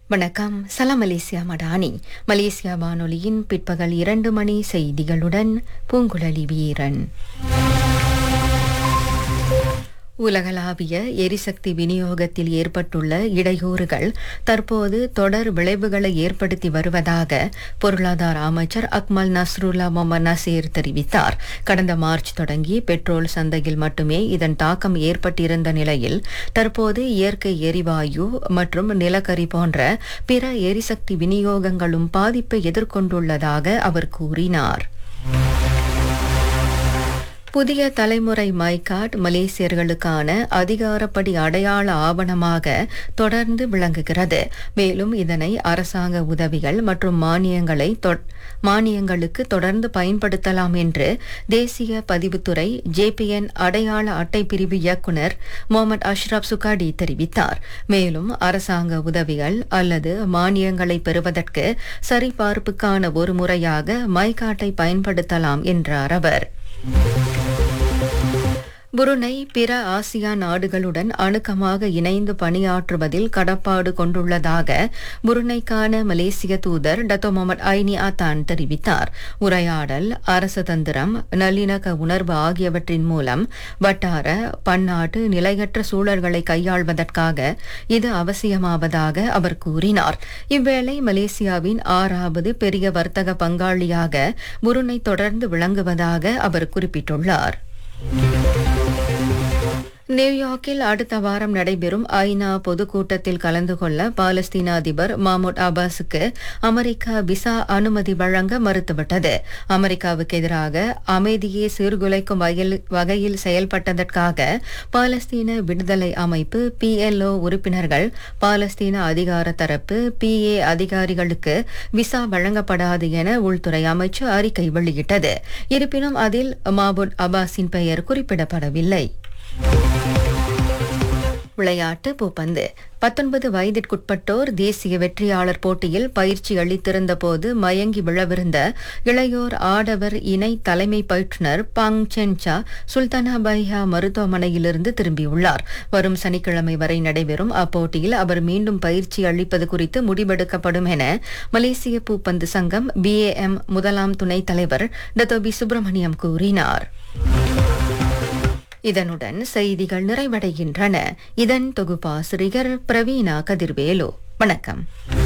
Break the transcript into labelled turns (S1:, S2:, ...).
S1: வணக்கம் சலாம் Malaysia Madani Malaysia வானொலியின் பிற்பகல் இரண்டு மணி செய்திகளுடன் பூங்குழலி வீரன் உலகளாவிய எரிசக்தி விநியோகத்தில் ஏற்பட்டுள்ள இடையூறுகள் தற்போது தொடர் விளைவுகளை ஏற்படுத்தி வருவதாக பொருளாதார அமைச்சர் அக்மல் நஸ்ருல்லா மொஹமத் நசீர் தெரிவித்தார் கடந்த மார்ச் தொடங்கி பெட்ரோல் சந்தையில் மட்டுமே இதன் தாக்கம் ஏற்பட்டிருந்த நிலையில் தற்போது இயற்கை எரிவாயு மற்றும் நிலக்கரி போன்ற பிற எரிசக்தி விநியோகங்களும் பாதிப்பை எதிர்கொண்டுள்ளதாக அவர் கூறினார் புதிய தலைமுறை மைகாட் மலேசியர்களுக்கான அதிகாரப்படி அடையாள ஆவணமாக தொடர்ந்து விளங்குகிறது மேலும் இதனை அரசாங்க உதவிகள் மற்றும் மானியங்களை மானியங்களுக்கு தொடர்ந்து பயன்படுத்தலாம் என்று தேசிய பதிவுத்துறை ஜேபிஎன் அடையாள அட்டை பிரிவு இயக்குநர் முகமது அஷ்ரப் சுகாடி தெரிவித்தார் மேலும் அரசாங்க உதவிகள் அல்லது மானியங்களை பெறுவதற்கு சரிபார்ப்புக்கான ஒரு முறையாக மைகாட்டை பயன்படுத்தலாம் என்றார் அவர் புருனை பிற ஆசியா நாடுகளுடன் அணுக்கமாக இணைந்து பணியாற்றுவதில் கடப்பாடு கொண்டுள்ளதாக புருனைக்கான மலேசிய தூதர் டத்தோ முகமது ஐனி ஆத்தான் தெரிவித்தார் உரையாடல் அரசு தந்திரம் நல்லிணக்க உணர்வு ஆகியவற்றின் மூலம் வட்டார பன்னாட்டு நிலையற்ற சூழல்களை கையாள்வதற்காக இது அவசியமாவதாக அவர் கூறினார் இவ்வேளை மலேசியாவின் ஆறாவது பெரிய வர்த்தக பங்காளியாக புருனை தொடர்ந்து விளங்குவதாக அவர் குறிப்பிட்டுள்ளார் நியூயார்க்கில் அடுத்த வாரம் நடைபெறும் ஐநா பொதுக்கூட்டத்தில் கலந்து கொள்ள பாலஸ்தீன அதிபர் மாமூட் அப்பாஸுக்கு அமெரிக்கா விசா அனுமதி வழங்க மறுத்துவிட்டது அமெரிக்காவுக்கு எதிராக அமைதியை சீர்குலைக்கும் வகையில் செயல்பட்டதற்காக பாலஸ்தீன விடுதலை அமைப்பு பிஎல்ஓ உறுப்பினர்கள் பாலஸ்தீன அதிகார தரப்பு பிஏ அதிகாரிகளுக்கு விசா வழங்கப்படாது என உள்துறை அமைச்சு அறிக்கை வெளியிட்டது இருப்பினும் அதில் மாபுட் அப்பாஸின் பெயர் குறிப்பிடப்படவில்லை விளையாட்டு பூப்பந்து பத்தொன்பது வயதிற்குட்பட்டோர் தேசிய வெற்றியாளர் போட்டியில் பயிற்சி அளித்திருந்த போது மயங்கி விழவிருந்த இளையோர் ஆடவர் இணை தலைமை பயிற்றுநர் பாங் சென்சா சுல்தானா பைஹா மருத்துவமனையிலிருந்து திரும்பியுள்ளார் வரும் சனிக்கிழமை வரை நடைபெறும் அப்போட்டியில் அவர் மீண்டும் பயிற்சி அளிப்பது குறித்து முடிவெடுக்கப்படும் என மலேசிய பூப்பந்து சங்கம் பிஏஎம் முதலாம் துணைத் தலைவர் டத்தோபி சுப்பிரமணியம் கூறினார் இதனுடன் செய்திகள் நிறைவடைகின்றன இதன் தொகுப்பாசிரியர் பிரவீணா கதிர்வேலு வணக்கம்